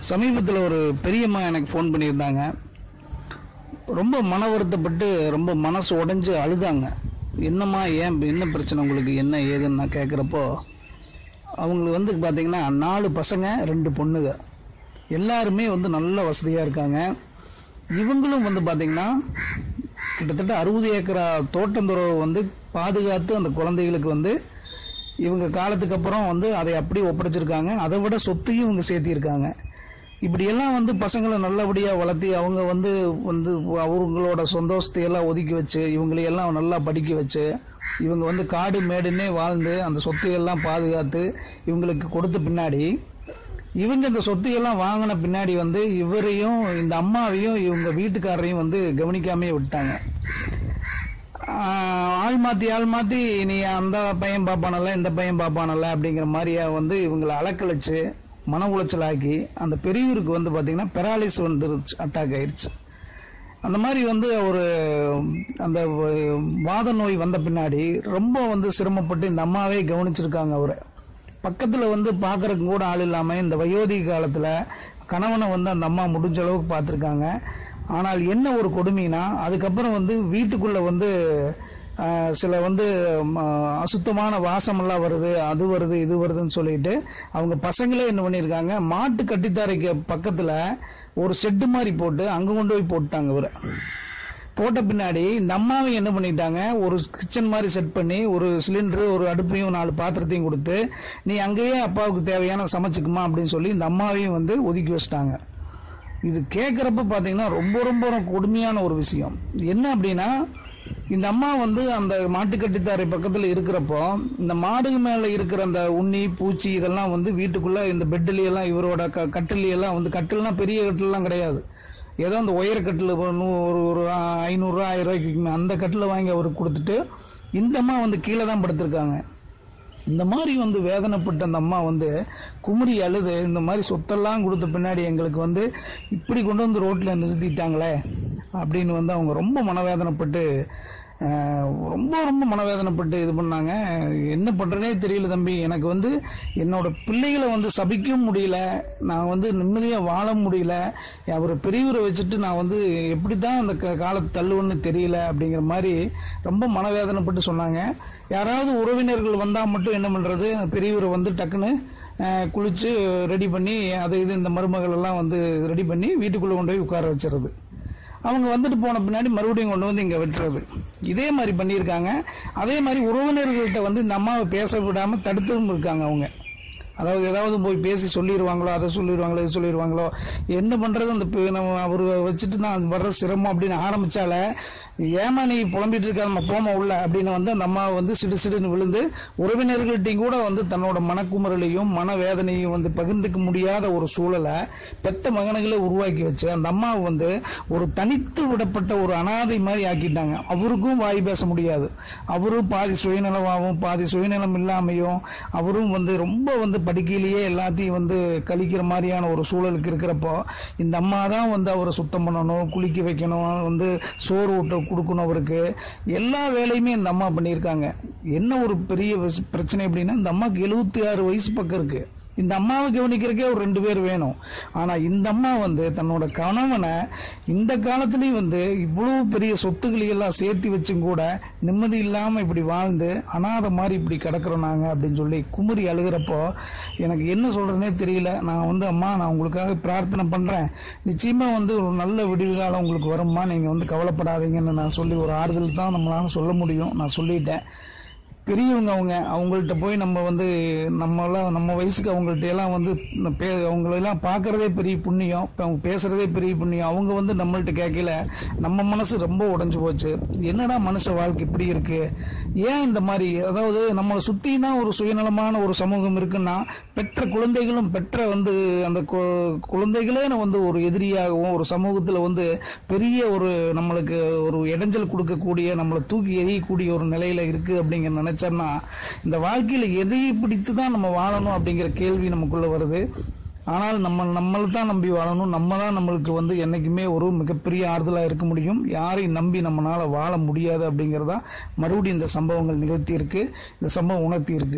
சமீபத்தில் ஒரு பெரியம்மா எனக்கு ஃபோன் பண்ணியிருந்தாங்க ரொம்ப மன வருத்தப்பட்டு ரொம்ப மனசு உடைஞ்சு அழுதாங்க என்னம்மா ஏன் என்ன பிரச்சனை உங்களுக்கு என்ன ஏதுன்னு நான் கேட்குறப்போ அவங்களுக்கு வந்து பார்த்தீங்கன்னா நாலு பசங்க ரெண்டு பொண்ணுங்க எல்லாருமே வந்து நல்ல வசதியாக இருக்காங்க இவங்களும் வந்து பார்த்தீங்கன்னா கிட்டத்தட்ட அறுபது ஏக்கரா தோட்டந்துறவை வந்து பாதுகாத்து அந்த குழந்தைகளுக்கு வந்து இவங்க காலத்துக்கு அப்புறம் வந்து அதை அப்படி ஒப்படைச்சிருக்காங்க அதை விட சொத்தையும் இவங்க சேர்த்திருக்காங்க இப்படியெல்லாம் வந்து பசங்களை நல்லபடியாக வளர்த்தி அவங்க வந்து வந்து அவங்களோட சந்தோஷத்தை எல்லாம் ஒதுக்கி வச்சு இவங்களையெல்லாம் நல்லா படிக்க வச்சு இவங்க வந்து காடு மேடுன்னே வாழ்ந்து அந்த சொத்தையெல்லாம் பாதுகாத்து இவங்களுக்கு கொடுத்த பின்னாடி இவங்க இந்த சொத்தையெல்லாம் வாங்கின பின்னாடி வந்து இவரையும் இந்த அம்மாவையும் இவங்க வீட்டுக்காரரையும் வந்து கவனிக்காமே விட்டாங்க ஆஹ் ஆள் மாத்தி ஆள் மாத்தி நீ அந்த பையன் பாப்பானல்ல இந்த பையன் பாப்பானல்ல அப்படிங்கிற மாதிரியா வந்து இவங்களை அலக்கழிச்சு மன உளைச்சலாக்கி அந்த பெரியவருக்கு வந்து பாத்தீங்கன்னா பெராலிஸ் வந்துருச்சு அட்டாக் ஆயிருச்சு அந்த மாதிரி வந்து ஒரு அந்த வ- வாத நோய் வந்த பின்னாடி ரொம்ப வந்து சிரமப்பட்டு இந்த அம்மாவே கவனிச்சிருக்காங்க அவரை பக்கத்தில் வந்து பார்க்கறதுக்கு கூட ஆள் இல்லாமல் இந்த வயோதிக காலத்தில் கணவனை வந்து அந்த அம்மா முடிஞ்ச அளவுக்கு பார்த்துருக்காங்க ஆனால் என்ன ஒரு கொடுமைனா அதுக்கப்புறம் வந்து வீட்டுக்குள்ளே வந்து ஆஹ், சில வந்து ம, அசுத்தமான வாசமெல்லாம் வருது அது வருது இது வருதுன்னு சொல்லிட்டு அவங்க பசங்களே என்ன பண்ணியிருக்காங்க மாட்டு கட்டித்தாரைக்கு பக்கத்தில் ஒரு செட்டு மாதிரி போட்டு அங்கே கொண்டு போய் போட்டாங்க இவரை போட்ட பின்னாடி இந்த அம்மாவை என்ன பண்ணிட்டாங்க ஒரு கிச்சன் மாதிரி செட் பண்ணி ஒரு சிலிண்டரு ஒரு அடுப்பையும் நாலு பாத்திரத்தையும் கொடுத்து நீ அங்கேயே அப்பாவுக்கு தேவையான சமைச்சுக்குமா அப்படின்னு சொல்லி இந்த அம்மாவையும் வந்து ஒதுக்கி வச்சிட்டாங்க இது கேட்குறப்ப பார்த்தீங்கன்னா ரொம்ப ரொம்ப ரொம்ப கொடுமையான ஒரு விஷயம் என்ன அப்படின்னா இந்த அம்மா வந்து அந்த மாட்டுக்கட்டித்தாரை பக்கத்தில் இருக்கிறப்போ இந்த மாடு மேலே இருக்கிற அந்த உண்ணி பூச்சி இதெல்லாம் வந்து வீட்டுக்குள்ள இந்த பெட்டிலையெல்லாம் இவரோட க கட்டிலையெல்லாம் வந்து கட்டில்னா பெரிய கட்டிலெல்லாம் கிடையாது ஏதோ அந்த உயர கட்டில் ஒரு நூ- ஒரு ஒரு ஐநூறுரூவா ஆயிரம் ரூபாய்க்கு விக்குமே அந்த கட்டில் வாங்கி அவருக்கு கொடுத்துட்டு இந்த அம்மா வந்து கீழே தான் படுத்திருக்காங்க இந்த மாதிரி வந்து வேதனைப்பட்ட அந்த அம்மா வந்து குமுறி அழுது இந்த மாதிரி சொத்தெல்லாம் கொடுத்த பின்னாடி எங்களுக்கு வந்து இப்படி கொண்டு வந்து ரோட்டில் நிறுத்திட்டாங்களே அப்படின்னு வந்து அவங்க ரொம்ப மனவேதனைப்பட்டு அஹ், ரொம்ப ரொம்ப மனவேதனைப்பட்டு இது பண்ணாங்க என்ன பண்ணுறனே தெரியல தம்பி எனக்கு வந்து என்னோட பிள்ளைகளை வந்து சபிக்கவும் முடியல நான் வந்து நிம்மதியாக வாழ முடியல அவர் பெரியவரை வச்சுட்டு நான் வந்து எப்படி தான் அந்த க- காலத்தை தள்ளுவேன்னு தெரியல அப்படிங்கிற மாதிரி ரொம்ப மனவேதனைப்பட்டு சொன்னாங்க யாராவது உறவினர்கள் வந்தால் மட்டும் என்ன பண்ணுறது பெரியவரை வந்து டக்குன்னு அஹ், குளிச்சு ரெடி பண்ணி அது இது இந்த மருமகள் எல்லாம் வந்து ரெடி பண்ணி வீட்டுக்குள்ளே கொண்டு போய் உட்கார வச்சிருது அவங்க வந்துட்டு போன பின்னாடி மறுபடியும் கொண்டு வந்து இங்கே வெட்டுறது இதே மாதிரி பண்ணியிருக்காங்க அதே மாதிரி உறவினர்கள்ட்ட வந்து இந்த அம்மாவை பேச விடாமல் தடுத்தும் இருக்காங்க அவங்க அதாவது ஏதாவது போய் பேசி சொல்லிடுவாங்களோ அதை சொல்லிடுவாங்களோ இது சொல்லிடுவாங்களோ என்ன பண்ணுறது அந்த பே- நம்ம அவர் வச்சுட்டு நான் வர்ற சிரமம் அப்படின்னு ஆரம்பிச்சால ஏமா நீ புலம்பிட்டு இருக்க நம்ம போமா உள்ள அப்படின்னு வந்து அந்த அம்மா வந்து சிடு சிடுன்னு விழுந்து உறவினர்கள்ட்டையும் கூட வந்து தன்னோட மனக்குமுறலையும் மனவேதனையும் வந்து பகிர்ந்துக்க முடியாத ஒரு சூழலை பெத்த மகனுகளை உருவாக்கி வச்சு அந்த அம்மாவை வந்து ஒரு தனித்து விடப்பட்ட ஒரு அனாதை மாதிரி ஆக்கிட்டாங்க அவருக்கும் வாய் பேச முடியாது அவரும் பாதி சுயநலமாகவும் பாதி சுயநலம் இல்லாமையும் அவரும் வந்து ரொம்ப வந்து படுக்கையிலேயே எல்லாத்தையும் வந்து கழிக்கிற மாதிரியான ஒரு சூழலுக்கு இருக்கிறப்போ இந்த அம்மா தான் வந்து அவரை சுத்தம் பண்ணணும் குளிக்க வைக்கணும் வந்து சோறு ஊட்ட கொடுக்கணும் அவருக்கு எல்லா வேலையுமே இந்த அம்மா பண்ணியிருக்காங்க என்ன ஒரு பெரிய விஷ- பிரச்சனை அப்படின்னா இந்த அம்மாவுக்கு எழுபத்தி ஆறு வயசு பக்கம் இருக்கு இந்த அம்மாவை கவனிக்கிறக்கே ஒரு ரெண்டு பேர் வேணும் ஆனா இந்த அம்மா வந்து தன்னோட கணவனை இந்த காலத்துலயும் வந்து இவ்வளவு பெரிய சொத்துக்களை எல்லாம் சேர்த்து வச்சும் கூட நிம்மதி இல்லாம இப்படி வாழ்ந்து அனாதை மாதிரி இப்படி கிடக்குறோம் நாங்க அப்படின்னு சொல்லி குமுறி அழுகிறப்போ எனக்கு என்ன சொல்றேனே தெரியல நான் வந்து அம்மா நான் உங்களுக்காக பிரார்த்தனை பண்றேன் நிச்சயமா வந்து ஒரு நல்ல விடிவு காலம் உங்களுக்கு வரும்மா நீங்க வந்து கவலைப்படாதீங்கன்னு நான் சொல்லி ஒரு ஆறுதல் தான் நம்மளால சொல்ல முடியும் நான் சொல்லிட்டேன் பெரியவங்க அவங்க அவங்கள்ட்ட போய் நம்ம வந்து நம்மளாம் நம்ம வயசுக்கு அவங்கள்ட்ட எல்லாம் வந்து ந- பே அவங்களெல்லாம் பார்க்கறதே பெரிய புண்ணியம் இப்போ அவங்க பேசுறதே பெரிய புண்ணியம் அவங்க வந்து நம்மள்ட்ட கேட்கல நம்ம மனசு ரொம்ப உடைஞ்சு போச்சு என்னடா மனுஷ வாழ்க்கை இப்படி இருக்கு ஏன் இந்த மாதிரி அதாவது நம்மளை சுற்றி தான் ஒரு சுயநலமான ஒரு சமூகம் இருக்குன்னா பெற்ற குழந்தைகளும் பெற்ற வந்து அந்த கு- குழந்தைகளே வந்து ஒரு எதிரியாகவும் ஒரு சமூகத்தில் வந்து பெரிய ஒரு நம்மளுக்கு ஒரு இடைஞ்சல் கொடுக்கக்கூடிய நம்மளை தூக்கி எறியக்கூடிய ஒரு நிலையில இருக்கு அப்படிங்கிற நினைச்சோம்னா இந்த வாழ்க்கையில எதை பிடித்து தான் நம்ம வாழணும் அப்படிங்கிற கேள்வி நமக்குள்ள வருது ஆனால் நம்ம நம்மளை தான் நம்பி வாழணும் நம்ம தான் நம்மளுக்கு வந்து என்னைக்குமே ஒரு மிகப்பெரிய ஆறுதலாக இருக்க முடியும் யாரையும் நம்பி நம்மளால வாழ முடியாது அப்படிங்கிறதா மறுபடியும் இந்த சம்பவங்கள் நிகழ்த்தி இருக்கு இந்த சம்பவம் உணர்த்தி இருக்கு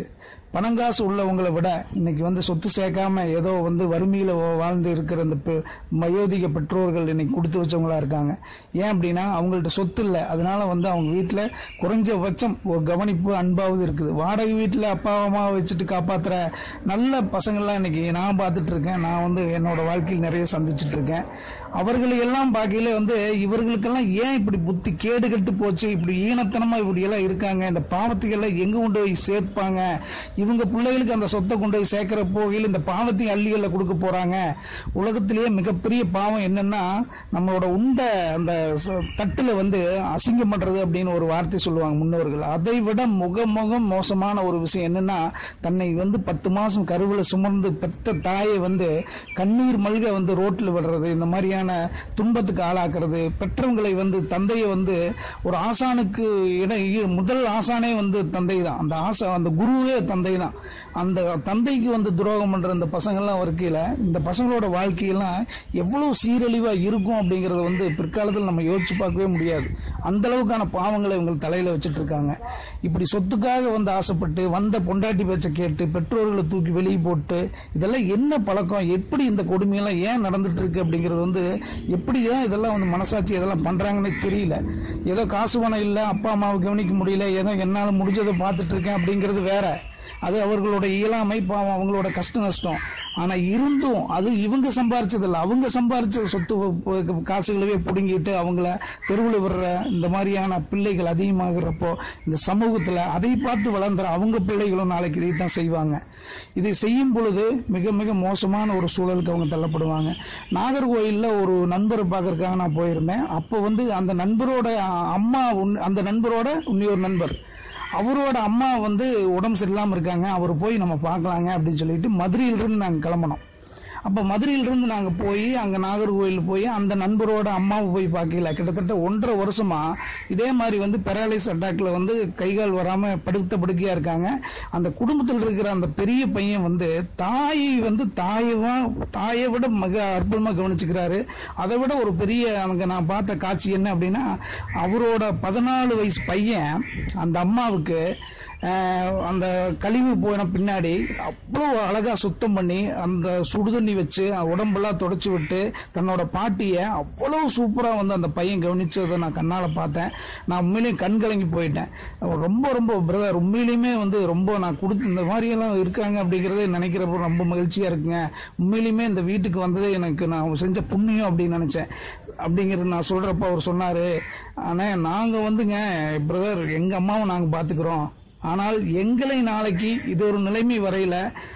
பணங்காசு உள்ளவங்களை விட இன்னைக்கு வந்து சொத்து சேர்க்காம ஏதோ வந்து வறுமையில வா- வாழ்ந்து இருக்கிற இந்த பெ- வயோதிக பெற்றோர்கள் இன்னைக்கு கொடுத்து வச்சவங்களா இருக்காங்க ஏன் அப்படின்னா அவங்கள்ட்ட சொத்து இல்லை அதனால வந்து அவங்க வீட்டில் குறைஞ்சபட்சம் ஒரு கவனிப்பு அன்பாவது இருக்குது வாடகை வீட்டில் அப்பா அம்மா வச்சுட்டு காப்பாத்துற நல்ல பசங்கள்லாம் இன்னைக்கு நான் பார்த்துட்டு இருக்கேன் நான் வந்து என்னோட வாழ்க்கையில் நிறைய சந்திச்சுட்டு இருக்கேன் அவர்களை எல்லாம் பார்க்கையில வந்து இவர்களுக்கெல்லாம் ஏன் இப்படி புத்தி கேடு கெட்டு போச்சு இப்படி ஈனத்தனமா இப்படி எல்லாம் இருக்காங்க இந்த பாவத்துக்கெல்லாம் எங்க கொண்டு போய் சேர்ப்பாங்க இவங்க பிள்ளைகளுக்கு அந்த சொத்தை கொண்டு போய் சேர்க்கிற போகையில் இந்த பாவத்தையும் அள்ளிகளில் கொடுக்க போறாங்க உலகத்திலேயே மிகப்பெரிய பாவம் என்னன்னா நம்மளோட உண்ட அந்த ச- தட்டுல வந்து அசிங்கம் பண்றது அப்படின்னு ஒரு வார்த்தை சொல்லுவாங்க முன்னோர்கள் அதை விட முக முகம் மோசமான ஒரு விஷயம் என்னன்னா தன்னை வந்து பத்து மாசம் கருவில் சுமந்து பெத்த தாயை வந்து கண்ணீர் மல்க வந்து ரோட்டில் விடுறது இந்த மாதிரியான துன்பத்துக்கு ஆளாக்குறது பெற்றவங்களை வந்து தந்தையை வந்து ஒரு ஆசானுக்கு இட இ- முதல் ஆசானே வந்து தந்தை தான் அந்த ஆசா அந்த குருவே தந்தை தான் அந்த தந்தைக்கு வந்து துரோகம் பண்ற இந்த பசங்கள்லாம் இருக்கையில இந்த பசங்களோட வாழ்க்கையெல்லாம் எவ்வளவு சீரழிவா இருக்கும் அப்படிங்கறத வந்து பிற்காலத்தில் நம்ம யோசிச்சு பார்க்கவே முடியாது அந்த அளவுக்கான பாவங்களை இவங்க தலையில வச்சுட்டு இருக்காங்க இப்படி சொத்துக்காக வந்து ஆசைப்பட்டு வந்த பொண்டாட்டி பேச்சை கேட்டு பெற்றோர்களை தூக்கி வெளியே போட்டு இதெல்லாம் என்ன பழக்கம் எப்படி இந்த கொடுமையெல்லாம் ஏன் நடந்துட்டு இருக்கு அப்படிங்கிறது வந்து எப்படி தான் இதெல்லாம் வந்து மனசாட்சி இதெல்லாம் பண்றாங்கன்னே தெரியல ஏதோ காசு பணம் இல்லை அப்பா அம்மாவை கவனிக்க முடியல ஏதோ என்னால் முடிஞ்சதை பார்த்துட்டு இருக்கேன் அப்படிங்கிறது வேற அது அவர்களோட இயலாமை பாவம் அவங்களோட கஷ்ட நஷ்டம் ஆனா இருந்தும் அது இவங்க சம்பாரிச்சது இல்ல அவங்க சம்பாரிச்ச சொத்து ப- காசுகளவே பிடுங்கிட்டு அவங்கள தெருவில் விடுற இந்த மாதிரியான பிள்ளைகள் அதிகமாகிறப்போ இந்த சமூகத்துல அதை பார்த்து வளர்ந்துற அவங்க பிள்ளைகளும் நாளைக்கு இதைத்தான் செய்வாங்க இதை செய்யும் பொழுது மிக மிக மோசமான ஒரு சூழலுக்கு அவங்க தள்ளப்படுவாங்க நாகர்கோயில்ல ஒரு நண்பரை பார்க்கறதுக்காக நான் போயிருந்தேன் அப்போ வந்து அந்த நண்பரோட அம்மா உன்- அந்த நண்பரோட இன்னொரு நண்பர் அவரோட அம்மா வந்து உடம்பு சரியில்லாமல் இருக்காங்க அவர் போய் நம்ம பார்க்கலாங்க அப்படின்னு சொல்லிட்டு மதுரையிலிருந்து நாங்கள் கிளம்பினோம் அப்போ மதுரையிலிருந்து நாங்கள் போய் அங்கே நாகர்கோவில் போய் அந்த நண்பரோட அம்மாவை போய் பார்க்கல கிட்டத்தட்ட ஒன்றரை வருஷமா இதே மாதிரி வந்து பெராலிஸ் அட்டாக்ல வந்து கைகால் வராமல் படுத்த படுக்கையாக இருக்காங்க அந்த குடும்பத்தில் இருக்கிற அந்த பெரிய பையன் வந்து தாயை வந்து தாயவா தாயை விட மிக அற்புதமாக கவனிச்சுக்கிறாரு அதை விட ஒரு பெரிய அங்கே நான் பார்த்த காட்சி என்ன அப்படின்னா அவரோட பதினாலு வயசு பையன் அந்த அம்மாவுக்கு ஆஹ், அந்த கழிவு போன பின்னாடி அவ்வளோ அழகா சுத்தம் பண்ணி அந்த சுடுதண்ணி வச்சு உடம்பெல்லாம் தொடச்சி விட்டு தன்னோட பாட்டியை அவ்வளோ சூப்பராக வந்து அந்த பையன் கவனிச்சதை நான் கண்ணால் பார்த்தேன் நான் உண்மையிலேயே கண் கலங்கி போயிட்டேன் ரொம்ப ரொம்ப பிரதர் உண்மையிலுமே வந்து ரொம்ப நான் கொடுத்து இந்த மாதிரியெல்லாம் இருக்காங்க அப்படிங்கிறத நினைக்கிறப்போ ரொம்ப மகிழ்ச்சியாக இருக்குங்க உண்மையிலுமே இந்த வீட்டுக்கு வந்ததே எனக்கு நான் செஞ்ச புண்ணியம் அப்படின்னு நினச்சேன் அப்படிங்கிறது நான் சொல்கிறப்ப அவர் சொன்னார் ஆனால் நாங்கள் வந்துங்க பிரதர் எங்கள் அம்மாவை நாங்கள் பார்த்துக்குறோம் ஆனால் எங்களை நாளைக்கு இது ஒரு நிலைமை வரையில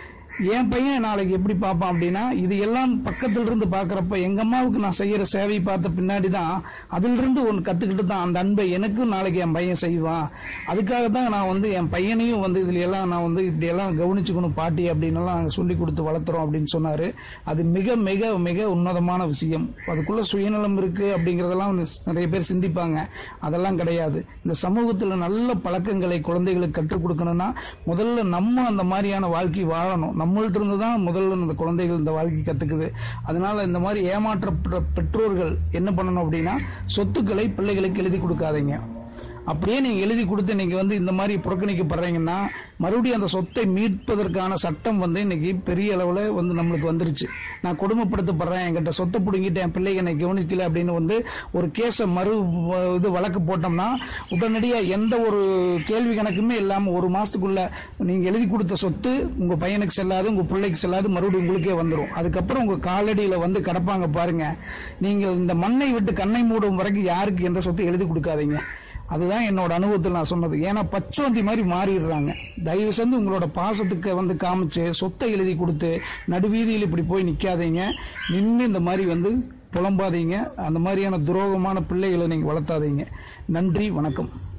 என் பையன் நாளைக்கு எப்படி பார்ப்பான் அப்படின்னா இது எல்லாம் பக்கத்துல இருந்து பார்க்கறப்ப எங்க அம்மாவுக்கு நான் செய்யற சேவை பார்த்த பின்னாடி தான் அதுல இருந்து ஒன்று கத்துக்கிட்டு தான் அந்த அன்பை எனக்கும் நாளைக்கு என் பையன் செய்வான் அதுக்காக தான் நான் வந்து என் பையனையும் வந்து இதுல எல்லாம் நான் வந்து இப்படி எல்லாம் கவனிச்சுக்கணும் பாட்டி அப்படின்னு எல்லாம் நாங்கள் சொல்லி கொடுத்து வளர்த்துறோம் அப்படின்னு சொன்னாரு அது மிக மிக மிக உன்னதமான விஷயம் அதுக்குள்ள சுயநலம் இருக்கு அப்படிங்கறதெல்லாம் நிறைய பேர் சிந்திப்பாங்க அதெல்லாம் கிடையாது இந்த சமூகத்துல நல்ல பழக்கங்களை குழந்தைகளுக்கு கற்றுக் கொடுக்கணும்னா முதல்ல நம்ம அந்த மாதிரியான வாழ்க்கை வாழணும் நம்மள்ட்ட இருந்து தான் முதல்ல இந்த குழந்தைகள் இந்த வாழ்க்கை கத்துக்குது அதனால இந்த மாதிரி ஏமாற்றப்பட்ட பெற்றோர்கள் என்ன பண்ணணும் அப்படின்னா சொத்துக்களை பிள்ளைகளுக்கு எழுதி கொடுக்காதீங்க அப்படியே நீங்க எழுதி கொடுத்து இன்னைக்கு வந்து இந்த மாதிரி புறக்கணிக்கப்படுறீங்கன்னா மறுபடியும் அந்த சொத்தை மீட்பதற்கான சட்டம் வந்து இன்னைக்கு பெரிய அளவுல வந்து நம்மளுக்கு வந்துருச்சு நான் கொடுமைப்படுத்தப்படுறேன் என்கிட்ட சொத்தை பிடுங்கிட்டு என் பிள்ளைங்க என்னை கவனிக்கல அப்படின்னு வந்து ஒரு கேஸை மறு வ- இது வழக்கு போட்டோம்னா உடனடியா எந்த ஒரு கேள்வி கணக்குமே இல்லாம ஒரு மாசத்துக்குள்ள நீங்க எழுதி கொடுத்த சொத்து உங்க பையனுக்கு செல்லாது உங்க பிள்ளைக்கு செல்லாது மறுபடியும் உங்களுக்கே வந்துடும் அதுக்கப்புறம் உங்க காலடியில வந்து கிடப்பாங்க பாருங்க நீங்கள் இந்த மண்ணை விட்டு கண்ணை மூடும் வரைக்கும் யாருக்கு எந்த சொத்து எழுதி கொடுக்காதீங்க அதுதான் என்னோட அனுபவத்தில் நான் சொன்னது ஏன்னா பச்சோந்தி மாதிரி மாறிடுறாங்க தயவு செஞ்சு உங்களோட பாசத்துக்கு வந்து காமிச்சு சொத்தை எழுதி கொடுத்து நடுவீதியில் இப்படி போய் நிக்காதீங்க நின்று இந்த மாதிரி வந்து புலம்பாதீங்க அந்த மாதிரியான துரோகமான பிள்ளைகளை நீங்க வளர்த்தாதீங்க நன்றி வணக்கம்